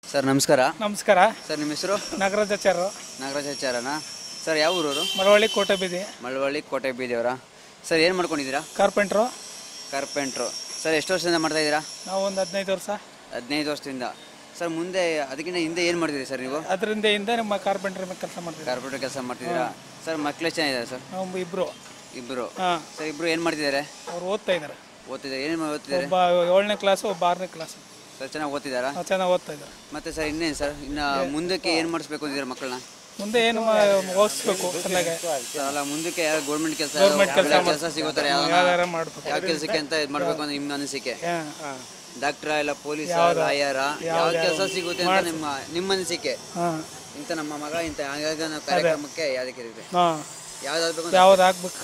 Sir ನಮಸ್ಕಾರ ನಮಸ್ಕಾರ sir ನಿಮ್ಮ ಹೆಸರು ನಾಗರಾಜಾಚಾರ್ಯರು ನಾಗರಾಜಾಚಾರ್ಯನ ಸರ್ ಯಾವ ಊರವರು ಮಳವಳ್ಳಿ ಕೋಟೆ ಬೀದಿ ಮಳವಳ್ಳಿ ಕೋಟೆ ಬೀದಿಯವರ ಸರ್ ಏನು ಮಾಡ್ಕೊಂಡಿದ್ದೀರಾ ಕಾರ್ಪೆಂಟ್ರು ಕಾರ್ಪೆಂಟ್ರು ಸರ್ ಎಷ್ಟು ವರ್ಷದಿಂದ ಮಾಡ್ತಾ ಇದ್ದೀರಾ ನಾವು ಒಂದು ಹದಿನೈದು ವರ್ಷ ಹದಿನೈದು ವರ್ಷದಿಂದ ಸರ್ ಮುಂದೆ ಅದಕ್ಕಿಂತ ಹಿಂದೆ ಏನು ಮಾಡ್ತೀರಿ ಸರ್ ನೀವು ಅದರಿಂದ ಹಿಂದೆ ನಮ್ಮ ಕಾರ್ಪೆಂಟ್ರ್ ಮೇಲೆ ಕೆಲಸ ಮಾಡ್ತೀವಿ ಕಾರ್ಪೆಂಟ್ರ್ ಕೆಲಸ ಮಾಡ್ತಿದ್ದೀರಾ ಸರ್ ಮಕ್ಳು ಎಷ್ಟು ಚೆನ್ನಾಗಿದ್ದಾರೆ ಸರ್ ನಾವು ಇಬ್ಬರು ಇಬ್ಬರು ಹಾಂ ಸರ್ ಇಬ್ಬರು ಏನು ಮಾಡ್ತಿದ್ದಾರೆ ಅವ್ರು ಓದ್ತಾ ಇದ್ದಾರೆ ಓದ್ತಿದ್ದಾರೆ ಏನು ಓದ್ತಿದ್ದಾರೆ ಒಬ್ಬ ಏಳನೇ ಕ್ಲಾಸು ಒಬ್ಬ ಆರನೇ ಕ್ಲಾಸು ಸರ್ ಚೆನ್ನಾಗಿ ಓದ್ತಿದ್ದಾರಾ ಚೆನ್ನಾಗಿ ಓದ್ತಾ ಇದ್ದಾರೆ ಮತ್ತೆ ಸರ್ ಇನ್ನೇನು ಸರ್ ಇನ್ನು ಮುಂದಕ್ಕೆ ಏನು ಮಾಡಿಸ್ಬೇಕು ಅಂತಿದ್ದೀರಾ ಮಕ್ಕಳನ್ನ ಮುಂದೆ ಏನು ಮಾ- ಓದಿಸ್ಬೇಕು ಚೆನ್ನಾಗಿ ಸರ್ ಅಲ್ಲ ಮುಂದಕ್ಕೆ ಯಾರು ಗೌರ್ಮೆಂಟ್ ಕೆಲಸ Government ಕೆಲ್ಸ ಕೆಲಸ ಸಿಗುತ್ತಾರೆ ಯಾವ್ದಾರ ಮಾಡ್ಬೇಕು ಯಾವ ಕೆಲಸಕ್ಕೆ ಅಂತ ಇದು ಮಾಡಬೇಕು ಅಂತ ನಿಮ್ಮ ಅನಿಸಿಕೆ ಹಾಂ ಡಾಕ್ಟ್ರ ಇಲ್ಲ ಪೊಲೀಸ್ ಲಾಯರ ಯಾವ ಕೆಲಸ ಸಿಗುತ್ತೆ ಅಂತ ನಿಮ್ಮ ನಿಮ್ಮ ಅನಿಸಿಕೆ ಹಾಂ ಇಂಥ ನಮ್ಮ ಮಗ ಇಂಥ ಆಗಾಗ ನಾವು ಕಾರ್ಯಕ್ರಮಕ್ಕೆ ಯಾವ್ದಕ್ಕೆ ಇರುತ್ತೆ ಹಾಂ ಯಾವ್ದಾಗ್ಬೇಕು ಯಾವ್ದು ಆಗ್ಬೇಕು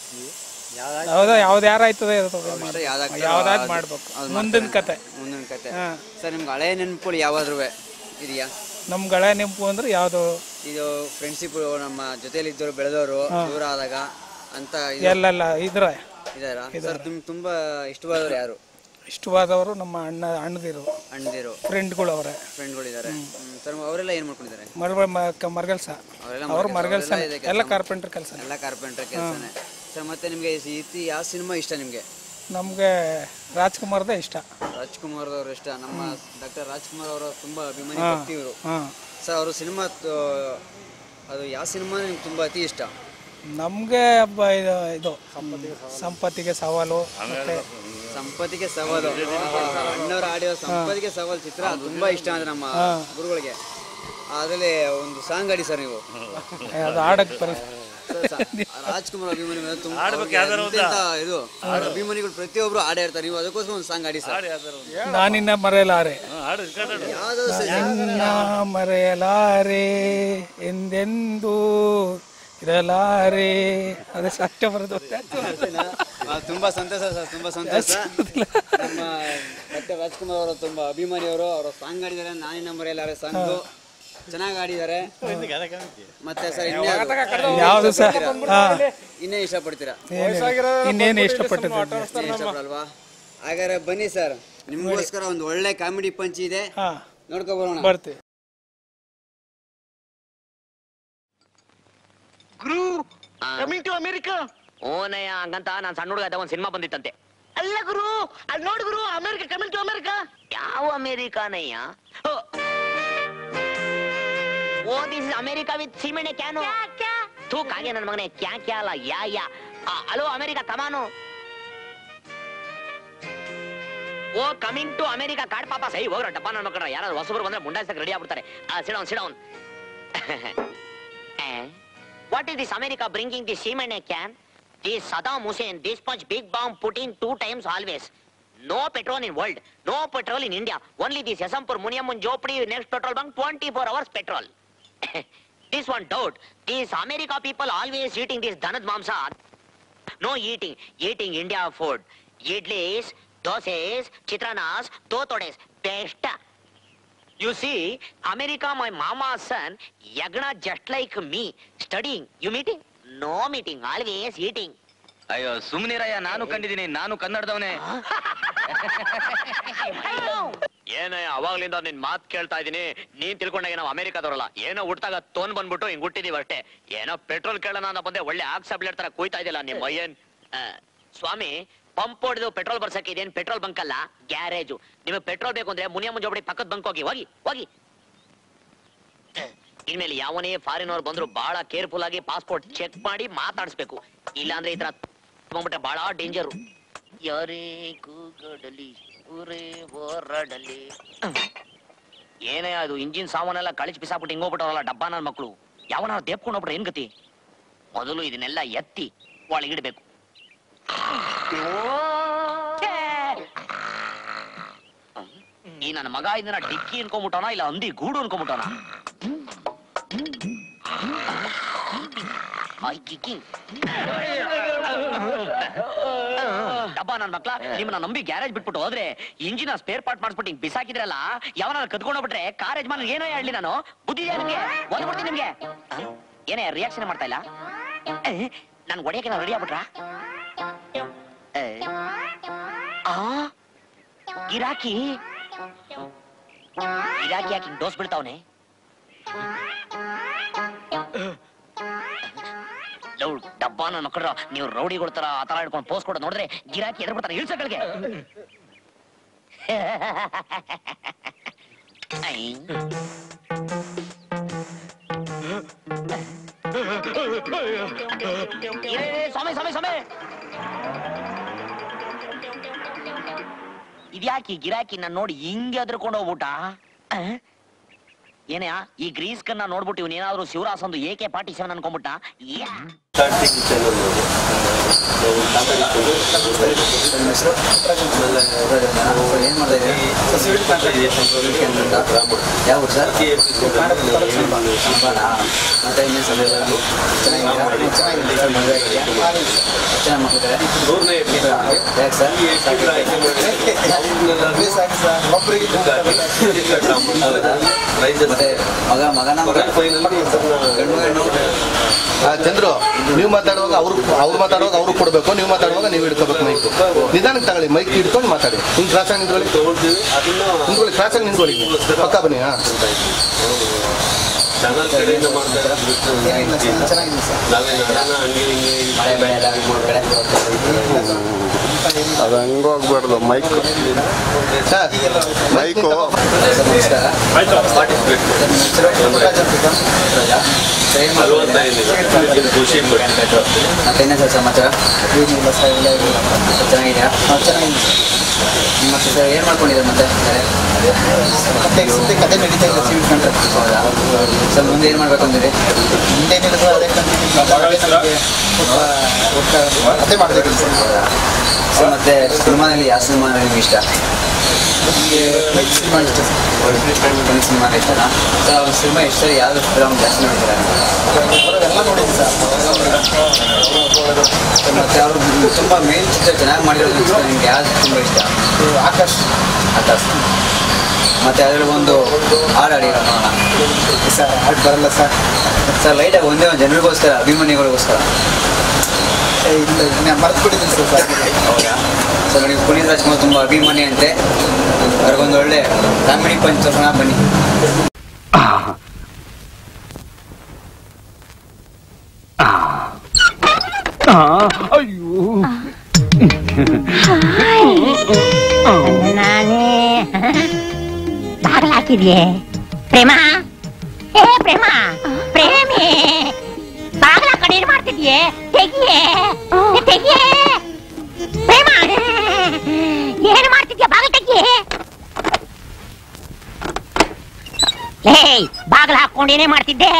ಯಾವ್ದು ಯಾವ್ದು ಯಾರಾಯ್ತದೆ ಯಾವ್ದಾಗ್ತದೆ ಯಾವ್ದಾದ್ ಮಾಡ್ಬೇಕು ಮುಂದಿನ ಕತೆ ಮುಂದಿನ ಕತೆ ಹಾಂ ಸರ್ ನಿಮ್ಗೆ ಹಳೆ ನೆನಪುಗಳು ಯಾವಾದ್ರೂ ಇದೆಯಾ ನಮ್ಮ ಗಳೆ ನೆಂಪು ಅಂದ್ರೆ ಯಾವುದು ಇದು ಫ್ರೆಂಡ್ಶಿಪ್ ನಮ್ಮ ಜೊತೆಲಿ ಇದ್ದವರು ಬೆಳೆದವರು ದೂರ ಆದಾಗ ಅಂತ ಎಲ್ಲೆಲ್ಲ ಇದ್ರೆ ಇದಾರ ಸರ್ ನಿಮ್ಗೆ ತುಂಬಾ ಇಷ್ಟವಾದವ್ರು ಯಾರು ಇಷ್ಟವಾದವರು ನಮ್ಮ ಅಣ್ಣ ಅಣ್ಣದಿರು ಅಣ್ಣದಿರು ಫ್ರೆಂಡ್ಗಳು ಅವರೇ ಫ್ರೆಂಡ್ಗಳಿದ್ದಾರೆ ಸರ್ ಅವರೆಲ್ಲ ಏನು ಮಾಡ್ಕೊಂಡಿದ್ದಾರೆ ಮರ ಮರಗಲ್ಸ ಅವರೆಲ್ಲ ಅವ್ರು ಮಾಡ್ಕೊಂಡು- ಮರಗಲ್ಸ ಅವರೆಲ್ಲ ಇದೆ ಎಲ್ಲ ಕಾರ್ಪೆಂಟರ್ ಕೆಲಸ ಎಲ್ಲ ಕಾರ್ಪೆಂಟರ್ ಕೆಲಸನೇ ಸರ್ ಮತ್ತೆ ನಿಮಗೆ ಇತಿ ಯಾವ ಸಿನಿಮಾ ಇಷ್ಟ ನಿಮಗೆ ನಮಗೆ ರಾಜ್ಕುಮಾರ್ದೇ ಇಷ್ಟ ರಾಜ್ಕುಮಾರ್ ಅವರು ಇಷ್ಟ ನಮ್ಮ ಡಾಕ್ಟರ್ ರಾಜ್ಕುಮಾರ್ ಅವರ ತುಂಬಾ ಅಭಿಮಾನಿ ಭಕ್ತಿ ಇವರು ಹಾಂ ಸರ್ ಅವರು ಸಿನಿಮಾ ಅದು ಯಾವ ಸಿನಿಮಾ ನಿಮ್ಗೆ ತುಂಬಾ ಅತಿ ಇಷ್ಟ ನಮಗೆ ಹಬ್ಬ ಇದು ಇದು ಸಂಪತ್ತಿಗೆ ಸವಾಲು ಮತ್ತೆ ಸಂಪತ್ತಿಗೆ ಸವಾಲು ಅಣ್ಣವ್ರು ಆಡಿರೋ ಸಂಪತ್ತಿಗೆ ಸವಾಲು ಚಿತ್ರ ತುಂಬಾ ಇಷ್ಟ ಅಂದ್ರೆ ನಮ್ಮ ಗುರುಗಳಿಗೆ ಅದರಲ್ಲಿ ಒಂದು ಸಾಂಗ್ ಆಡಿ ಸರ್ ನೀವು ಅದು ಆಡಕ್ಕೆ ಬರ ಸರ್, ಸ- ರಾಜ್ಕುಮಾರ್ ಅಭಿಮಾನಿ ಮೇಲೆ ತುಂಬಾ ಅವ್ರಿಗೆ ಎಂತೆಂಥ ಇದು ಅಭಿಮಾನಿಗಳು ಪ್ರತಿಯೊಬ್ರು ಆಡೇ ಇರ್ತಾರೆ ನೀವು ಅದಕ್ಕೋಸ್ಕರ ಒಂದು ಸಾಂಗ್ ಆಡಿ ಸರ್ ನಾನಿನ್ನ ಮರೆಯಲಾರೆ ಯಾವ್ದಾದ್ರು ಸರಿ ನಿನ್ನ ಮರೆಯಲಾರೆ ಎಂದೆಂದೂ ಇರಲಾರೆ ಅದೇ ಅಷ್ಟೇ ಬರೋದು ಆ, ತುಂಬಾ ಸಂತೋಷ ಸರ್ ತುಂಬಾ ಸಂತೋಷ ನಮ್ಮ ಡಾಕ್ಟರ್ ರಾಜ್ಕುಮಾರ್ ಅವರು ತುಂಬಾ ಅಭಿಮಾನಿಯವರು ಅವರು ಸಾಂಗ್ ಆಡಿದ್ದಾರೆ ನಾನಿನ್ನ ಮರೆಯಲಾರೆ ಸಾಂಗ್ ಚೆನ್ನಾಗಿ ಆಡಿದ್ದಾರೆ ಮತ್ತೆ ಸರ್ ಇನ್ನೇ ಯಾವುದು ಸಹ ಹಾಂ ಇನ್ನೇ ಇಷ್ಟಪಡ್ತೀರಾ ಇನ್ನೇನು ಇಷ್ಟಪಟ್ಟಿದ್ದು ಇನ್ನೇ ಇಷ್ಟಪಡಲ್ವಾ ಹಾಗಾದ್ರೆ ಬನ್ನಿ ಸರ್ ನಿಮಗೋಸ್ಕರ ಒಂದು ಒಳ್ಳೆ ಕಾಮಿಡಿ ಪಂಚ್ ಇದೆ ಹಾಂ ನೋಡ್ಕೊ ಬರೋಣ ಬರ್ತೀವಿ ಗುರು ಕಮಿಂಗ್ ಟು ಅಮೆರಿಕಾ ಓನಯ್ಯ ಹಂಗಂತ ನಾನ್ ಸಣ್ಣ ಹುಡುಗ ಒಂದ್ ಸಿನಿಮಾ ಬಂದಿತ್ತಂತೆ ಅಲ್ಲ ಗುರು ಅಲ್ಲಿ ನೋಡು ಗುರು ಅಮೆರಿಕ ಕಮಿಂಗ್ ಟು ಅಮೆರಿಕಾ ಯಾವ ಅಮೇರಿಕಾನಯ್ಯ ಓ. ಓ ದಿಸ್ ಅಮೇರಿಕಾ ವಿತ್ ಸೀಮೆಣ್ಣೆ ಕ್ಯಾನು ತೂ ಕಾಗೆ ನನ್ನ ಮಗನೇ ಕ್ಯಾ ಕ್ಯಾ ಅಲ್ಲ ಯಾ ಯಾ ಆ, ಹಲೋ ಅಮೇರಿಕಾ ಕಮಾನು ಓ ಕಮಿಂಗ್ ಟು ಅಮೇರಿಕಾ ಕಾಡ್ ಪಾಪ ಸೈ ಹೋಗ್ರ ಡಬ್ಬ ನನ್ನ ಮಕ್ಕಳ ಯಾರಾದ್ರು ಹೊಸಬರು ಬಂದ್ರೆ ಮುಂಡಾಯ್ಸಕ್ ರೆಡಿ ಆಗ್ಬಿಡ್ತಾರೆ sit down sit down what is this America bringing the ಸೀಮೆಣ್ಣೆ can This Saddam Hussein, this much big bomb put in two times always. No petrol in world, no petrol in India. Only this Yasampur, Muniamun, Jopri, next petrol bunk, 24 hours petrol. this one doubt. These America people always eating this Dhanad Mamsa. No eating, eating India food. Idlis, doses, chitranas, totodes, best. You see, America, my mama's son, Yagna just like me, studying. You meeting? No meeting, always eating. ಅಯ್ಯೋ ಸುಮ್ನಿರಯ್ಯ ನಾನು ಕಂಡಿದ್ದೀನಿ ನಾನು ಕನ್ನಡದವನೇ ಏನಯ್ಯ ಅವಾಗ್ಲಿಂದ ನಿನ್ ಮಾತ್ ಕೇಳ್ತಾ ಇದೀನಿ ನೀನ್ ತಿಳ್ಕೊಂಡಾಗ ನಾವು ಅಮೆರಿಕಾದವ್ರಲ್ಲ ಏನೋ ಹುಟ್ಟಾಗ ತೋನ್ ಬಂದ್ಬಿಟ್ಟು ಹಿಂಗ್ ಹುಟ್ಟಿದೀವಿ ಅಷ್ಟೇ ಏನೋ ಪೆಟ್ರೋಲ್ ಕೇಳೋಣ ಅಂತ ಬಂದೆ ಒಳ್ಳೆ ಆಕ್ಸಬ್ಲೇಟ್ ತರ ಕೂಯ್ತಾ ಇದೆಯಲ್ಲ ನಿಮ್ಮ ಅಯ್ಯನ್ ಆ, ಸ್ವಾಮಿ ಪಂಪ್ ಹೊಡೆದು ಪೆಟ್ರೋಲ್ ಬರ್ಸಕ್ಕೆ ಇದೇನ್ ಪೆಟ್ರೋಲ್ ಬಂಕ್ ಅಲ್ಲ ಗ್ಯಾರೇಜು ನಿಮಗೆ ಪೆಟ್ರೋಲ್ ಬೇಕು ಅಂದ್ರೆ ಮುನಿಯ ಮುಂಜೋಬಡಿ ಪಕ್ಕದ ಬಂಕ್ ಹೋಗಿ ಹೋಗಿ ಹೋಗಿ ಇನ್ಮೇಲೆ ಯಾವನೇ ಫಾರಿನ್ ಅವ್ರು ಬಂದ್ರು ಬಹಳ ಕೇರ್ಫುಲ್ ಆಗಿ ಪಾಸ್ಪೋರ್ಟ್ ಚೆಕ್ ಮಾಡಿ ಮಾತಾಡಿಸ್ಬೇಕು ಇಲ್ಲಾಂದ್ರೆ ಈ ತರ ಬಂದ್ಬಿಟ್ರೆ ಬಹಳ ಡೇಂಜರು ಯಾರೇ ಕೂಗಡಲಿ ಊರೇ ಹೋರಾಡಲಿ ಏನೇ ಅದು ಇಂಜಿನ್ ಸಾಮಾನೆಲ್ಲ ಕಳಿಸಿ ಬಿಸಾಕ್ಬಿಟ್ಟು ಹಿಂಗೋಗ್ಬಿಟ್ಟವರಲ್ಲ ಡಬ್ಬ ನನ್ನ ಮಕ್ಕಳು ಯಾವನ ದೇಪ್ಕೊಂಡು ಹೋಗ್ಬಿಟ್ರೆ ಏನ್ ಗತಿ ಮೊದಲು ಇದನ್ನೆಲ್ಲ ಎತ್ತಿ ಒಳಗಿಡ್ಬೇಕು ಈ ನನ್ನ ಮಗ ಇದನ್ನ ಡಿಕ್ಕಿ ಅನ್ಕೊಂಬಿಟ್ಟವನ ಇಲ್ಲ ಹಂದಿ ಗೂಡು ಅನ್ಕೊಂಬಿಟ್ಟವನ ಡಬ್ಬ ನನ್ ಮಕ್ಳ ನಿಮ್ಮನ್ನ ನಂಬಿ ಗ್ಯಾರೇಜ್ ಬಿಟ್ಬಿಟ್ಟು ಹೋದ್ರೆ ಇಂಜಿನ ಸ್ಪೇರ್ ಪಾರ್ಟ್ ಮಾಡಿಸ್ಬಿಟ್ಟು ಹಿಂಗ್ ಬಿಸಾಕಿದ್ರಲ್ಲ ಯಾವನ ಕದ್ಕೊಂಡು ಹೋಗ್ಬಿಟ್ರೆ ಕಾರ್ ಯಜಮಾನ ಏನೋ ಹೇಳಿ ನಾನು ಬುದ್ಧಿ ಇದೆಯಾ ನಿಮ್ಗೆ ಓದ್ಬಿಡ್ತೀನಿ ನಿಮ್ಗೆ ಆ? ಏನೇ ರಿಯಾಕ್ಷನ್ ಮಾಡ್ತಾ ಇಲ್ಲ ನನ್ ಒಡೆಯಕ್ಕೆ ನಾವು ರೆಡಿ ಆಗ್ಬಿಟ್ರಾ ಆ ಗಿರಾಕಿ ಇದಾಕಿ ಯಾಕೆ ಡೋಸ್ ಬಿಡ್ತಾವನೆ ಲವ್ ಡಬ್ಬ ನನ್ನ ಮಕ್ಕಳು ನೀವು ರೌಡಿಗಳ ತರ ಆ ತರ ಹಿಡ್ಕೊಂಡು ಪೋಸ್ ಕೊಡೋದು ನೋಡಿದ್ರೆ ಗಿರಾಕಿ ಎದ್ರ ಬರ್ತಾರೆ ಇಳ್ಸಗಳಿಗೆ ಐ. ಏ, ಸ್ವಾಮಿ ಸ್ವಾಮಿ ಸ್ವಾಮಿ ಇದ್ಯಾಕೆ ಈ ಗಿರಾಕಿ ನಾನು ನೋಡಿ ಹಿಂಗೆ ಎದ್ರಕೊಂಡು ಹೋಗ್ಬಿಟ್ಟ ಆ? ಏನೇ ಈ ಗ್ರೀಸ್ ಕನ್ನ ನೋಡ್ಬಿಟ್ಟು ಇವನೇನಾದ್ರೂ ಶಿವರಾಸ್ ಒಂದು ಎಕೆ ಪಾರ್ಟಿ ಸೆವೆನ್ ಅನ್ಕೊಂಡ್ಬಿಟ್ಟ ಯಾ ಏನ್ ಮಾಡ್ತಾ ಇದ್ದೀರಿ ಯಾವ ಊರು ಸರ್ ಮತ್ತೆ ಇನ್ನೇನು ಸರ್ ಚೆನ್ನಾಗಿದ್ದೀರಾ ಮದುವೆ ಆಗಿದೆಯಾ ಚೆನ್ನಾಗಿ ಮಾಡ್ತಿದ್ದಾರೆ ಯಾಕೆ ಸರ್ ಹೌದಾ? ಮತ್ತೆ ಮಗ ಮಗನ ಮಗ ಗಂಡು ಹೆಣ್ಣು ಆ, ಚಂದ್ರು ನೀವು ಮಾತಾಡುವಾಗ ಅವ್ರು ಅವ್ರು ಮಾತಾಡುವಾಗ ಅವ್ರು ಕೊಡ್ಬೇಕು ನೀವು ಮಾತಾಡುವಾಗ ನೀವು ಹಿಡ್ಕೋಬೇಕು ಮೈಕ್ ನಿಧಾನಕ್ಕೆ ತಗೊಳ್ಳಿ ಮೈಕ್ ಹಿಡ್ಕೊಂಡು ಮಾತಾಡಿ ಹಿಂಗ್ ಕ್ರಾಸ್ ಆಗಿ ನಿಂತ್ಕೊಳ್ಳಿ ನಿಂತ್ಕೊಳ್ಳಿ ಕ್ರಾಸ್ ಆಗಿ ನಿಂತ್ಕೊಳ್ಳಿ ಪಕ್ಕ ಬನ್ನಿ ಹಾ ಚೆನ್ನಾಗಿದೆ ಸರ್ ಮಳೆ ಬೆಳೆ ಎಲ್ಲ ಕಡೆ ಅದು ಹಂಗೋಗ್ಬಾರ್ದು ಮೈಕ್ ಸರ್ ಮೈಕು ಸರ್ ನಮಸ್ಕಾರ ಸರ್, ಏನ್ ಮಾಡ್ತಾ ಇದ್ದೀರಾ? ಮತ್ತೆ ಏನೇ ಸರ್ ಸಮಾಚಾರ ಏನಿಲ್ಲ ಸರ್ ಇಲ್ಲ ಚೆನ್ನಾಗಿದ್ದೀರಾ ಚೆನ್ನಾಗಿದೆ ಮತ್ತೆ ಸರ್ ಏನು ಮಾಡ್ಕೊಂಡಿದ್ದಾರೆ ಮತ್ತೆ ಮತ್ತೆ ಕತೆ ನಡೀತಾ ಇದೆ ಸಿವಿಲ್ ಕಾಂಟ್ರಾಕ್ಟ್ ಹೌದಾ ಸರ್ ಮುಂದೆ ಏನು ಮಾಡ್ಬೇಕು ಅಂದಿದೆ ಮುಂದೇನಿಲ್ಲ ಸರ್ ಅದೇ ಅದೇ ಮಾಡಬೇಕು ಸರ್ ಹೌದಾ ಸರ್ ಮತ್ತೆ ಸಿನಿಮಾದಲ್ಲಿ ಯಾವ ಸಿನಿಮಾ ನಿಮ್ಗೆ ಇಷ್ಟ ಸಿನಿಮಾ ಇಷ್ಟ ಸರ್ ಸಿನಿಮಾ ಇಷ್ಟನಾ ಸರ್ ಅವ್ರ ಸಿನಿಮಾ ಇಷ್ಟ ಯಾವ್ದು ಫಿಲಮ್ ಜಾಸ್ತಿ ನೋಡಿದ್ದೀರಾ ಎಲ್ಲ ನೋಡಿದ್ದೀನಿ ಸರ್ ಮತ್ತೆ ಅವರು ತುಂಬ ಮೇಲ್ ಚಿತ್ರ ಚೆನ್ನಾಗಿ ಮಾಡಿರೋದು ಇಷ್ಟ ನಿಮ್ಗೆ ಯಾವ್ದು ತುಂಬ ಇಷ್ಟ ಆಕಾಶ್ ಆಕಾಶ್ ಮತ್ತೆ ಅದರಲ್ಲಿ ಒಂದು ಹಾಡು ಹಾಡಿರೋ ನೋಡೋಣ ಸರ್ ಹಾಡು ಬರಲ್ಲ ಸರ್ ಸರ್ ಲೈಟಾಗಿ ಒಂದೇ ಒಂದು ಜನರಿಗೋಸ್ಕರ ಅಭಿಮಾನಿಗಳಿಗೋಸ್ಕರ ಇಲ್ಲ ಮರ್ತು ಬಿಟ್ಟಿದ್ದೀನಿ ಸರ್ ಹೌದಾ ಸರ್ ನೀವು ಪುನೀತ್ ರಾಜ್ಕುಮಾರ್ ತುಂಬ ಅಭಿಮಾನಿ ಅಂತೆ ಅವ್ರಿಗೊಂದು ಒಳ್ಳೆ ಕಾಮಿಡಿ ಪಂಚ್ ತೋರ್ಸೋಣ ಬನ್ನಿ ನಾನೇ ಬಾಗಿಲು ಹಾಕಿದ್ಯೆ ಪ್ರೇಮ ಏ ಪ್ರೇಮ ಪ್ರೇಮಿ ಬಾಗಿಲ ಕಡೆ ಏನ್ ಮಾಡ್ತಿದ್ಯೆ ತೆಗಿಯೇ ಏ, ತೆಗಿಯೇ ಪ್ರೇಮ ಏನು ಮಾಡ್ತಿದ್ಯಾ ಬಾಗಿಲು ತೆಗಿಯೇ ಏಯ್ ಬಾಗಿಲು ಹಾಕೊಂಡು ಏನೇ ಮಾಡ್ತಿದ್ದೆ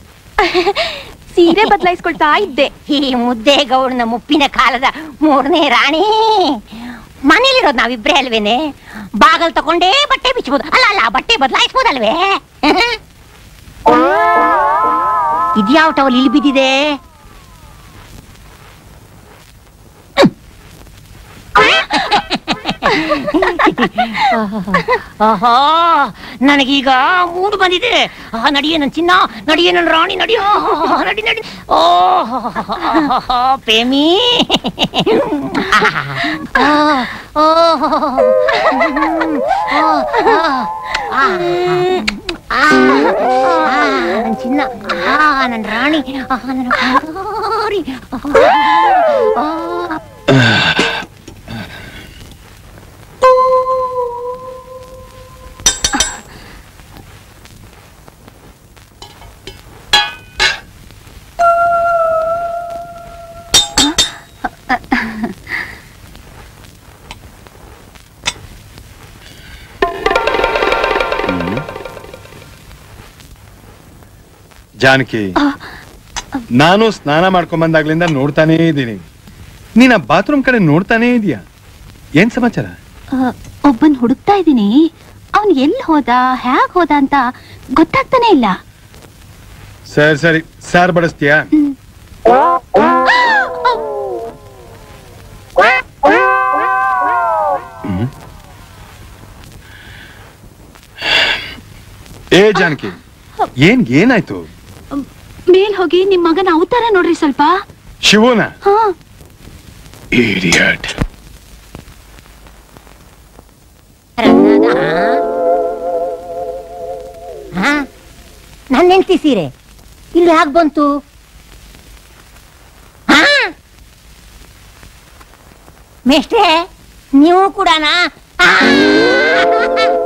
ಸೀರೆ ಬದಲಾಯಿಸ್ಕೊಳ್ತಾ ಇದ್ದೆ ಈ ಮುದ್ದೆ ಗೌಡನ ಮುಪ್ಪಿನ ಕಾಲದ ಮೂರನೇ ರಾಣಿ ಮನೇಲಿರೋದು ನಾವಿಬ್ರೇ ಅಲ್ವೇನೆ ಬಾಗಲ್ ತಕೊಂಡೇ ಬಟ್ಟೆ ಬಿಚ್ಚಬಹುದು ಅಲ್ಲ ಅಲ್ಲ ಬಟ್ಟೆ ಬದಲಾಯಿಸ್ಬೋದಲ್ವೇ ಇದ್ಯಾವ ಟವಲ್ ಇಲ್ಲಿ ಬಿದ್ದಿದೆ ಓಹೋ ನನಗೀಗ ಮೂಡು ಬಂದಿದೆ ಆ ನಡಿಯೇ ನನ್ನ ಚಿನ್ನ ನಡಿಯೇ ನನ್ನ ರಾಣಿ ನಡಿಯೋ ನಡಿ ನಡಿ ಓ ಪ್ರೇಮಿ ಆ, ಓ ಓ, ಆ, ಆ, ಆ, ನನ್ ಚಿನ್ನ ಆ ನನ್ನ ರಾಣಿ ಆ ನನ್ನ ಬಂಗಾರಿ. ಆ, ಆ. ಜಾನಕಿ ನಾನು ಸ್ನಾನ ಮಾಡ್ಕೊಂಡ್ ಬಂದಾಗ್ಲಿಂದ ನೋಡ್ತಾನೇ ಇದ್ದೀನಿ ನೀನ್ ಆ ಬಾತ್ರೂಮ್ ಕಡೆ ನೋಡ್ತಾನೇ ಇದೀಯಾ ಏನ್ ಸಮಾಚಾರ ಒಬ್ಬನ್ ಹುಡುಕ್ತಾ ಇದ್ದೀನಿ ಅವನ್ ಎಲ್ಲಿ ಹೋದ ಹ್ಯಾಗ್ ಹೋದ ಅಂತ ಗೊತ್ತಾಗ್ತಾನೆ ಇಲ್ಲ ಸರಿ ಸರಿ ಸಾರ್ ಬಡಿಸ್ತೀಯಾ ಹ್ಮ್. ಏ ಜಾನಕಿ ಏನ್ ಏನಾಯ್ತು ಮೇಲ್ ಹೋಗಿ ನಿಮ್ ಮಗನ ಅವತಾರ ನೋಡ್ರಿ ಸ್ವಲ್ಪ ಶಿವನ ಹಾ ಸೀರೆ ಇಲ್ಲಿ ಹೇಗ್ ಬಂತು ಹಾ ಮೇಷ್ಟ್ರೆ ನೀವು ಕೂಡನಾ ಆ!